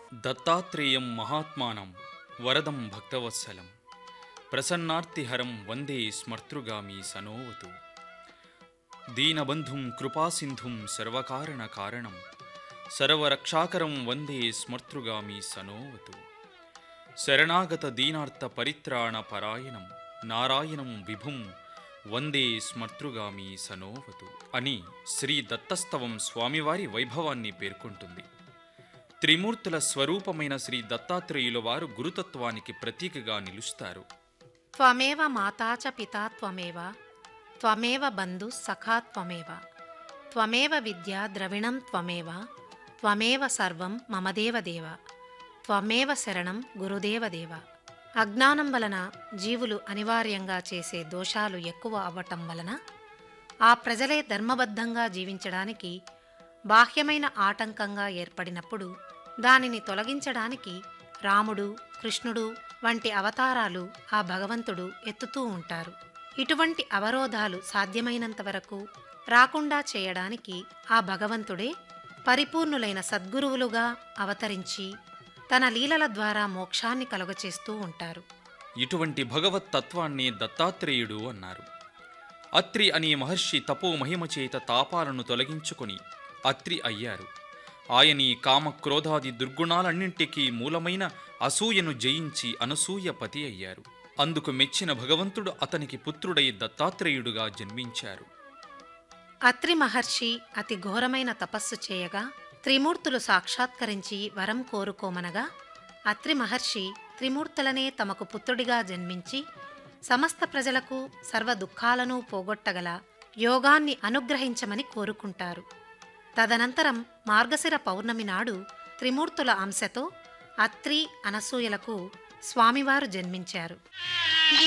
దత్తాత్రేయం మహాత్మానం వరదం భక్తవత్సలం ప్రసన్నార్తిహరం వందే స్మర్తృగామి సనోవతు దీనబంధుం కృపాసింధుం సర్వకారణ కారణం సర్వరక్షాకరం వందే స్మర్తృగామి సనోవతు శరణాగత దీనార్త పరిత్రాణ పరాయణం నారాయణం విభుం వందే స్మర్తృగామి సనోవతు అని శ్రీ దత్తస్తవం స్వామివారి వైభవాన్ని పేర్కొంటుంది త్రిమూర్తుల స్వరూపమైన శ్రీ దత్తాత్రేయుల వారు గురుతత్వానికి ప్రతీకగా నిలుస్తారు త్వమేవ మాతా చ పితా త్వమేవ త్వమేవ బంధు సఖా త్వమేవ త్వమేవ విద్యా ద్రవిణం త్వమేవ త్వమేవ సర్వం మమదేవ దేవ త్వమేవ శరణం గురుదేవ దేవ అజ్ఞానం వలన జీవులు అనివార్యంగా చేసే దోషాలు ఎక్కువ అవ్వటం వలన ఆ ప్రజలే ధర్మబద్ధంగా జీవించడానికి బాహ్యమైన ఆటంకంగా ఏర్పడినప్పుడు దానిని తొలగించడానికి రాముడు కృష్ణుడు వంటి అవతారాలు ఆ భగవంతుడు ఎత్తుతూ ఉంటారు ఇటువంటి అవరోధాలు సాధ్యమైనంత వరకు రాకుండా చేయడానికి ఆ భగవంతుడే పరిపూర్ణులైన సద్గురువులుగా అవతరించి తన లీలల ద్వారా మోక్షాన్ని కలుగచేస్తూ ఉంటారు ఇటువంటి భగవత్ తత్వాన్ని దత్తాత్రేయుడు అన్నారు అత్రి అనే మహర్షి తపో మహిమ చేత తాపాలను తొలగించుకొని అత్రి అయ్యారు ఆయని కామక్రోధాది దుర్గుణాలన్నింటికీ మూలమైన అసూయను జయించి అనసూయ పతి అయ్యారు అందుకు మెచ్చిన భగవంతుడు అతనికి పుత్రుడై దత్తాత్రేయుడుగా జన్మించారు అత్రి మహర్షి అతి ఘోరమైన తపస్సు చేయగా త్రిమూర్తులు సాక్షాత్కరించి వరం కోరుకోమనగా అత్రి మహర్షి త్రిమూర్తులనే తమకు పుత్రుడిగా జన్మించి సమస్త ప్రజలకు సర్వ దుఃఖాలను పోగొట్టగల యోగాన్ని అనుగ్రహించమని కోరుకుంటారు తదనంతరం మార్గశిర పౌర్ణమి నాడు త్రిమూర్తుల అంశతో అత్రి అనసూయలకు స్వామివారు జన్మించారు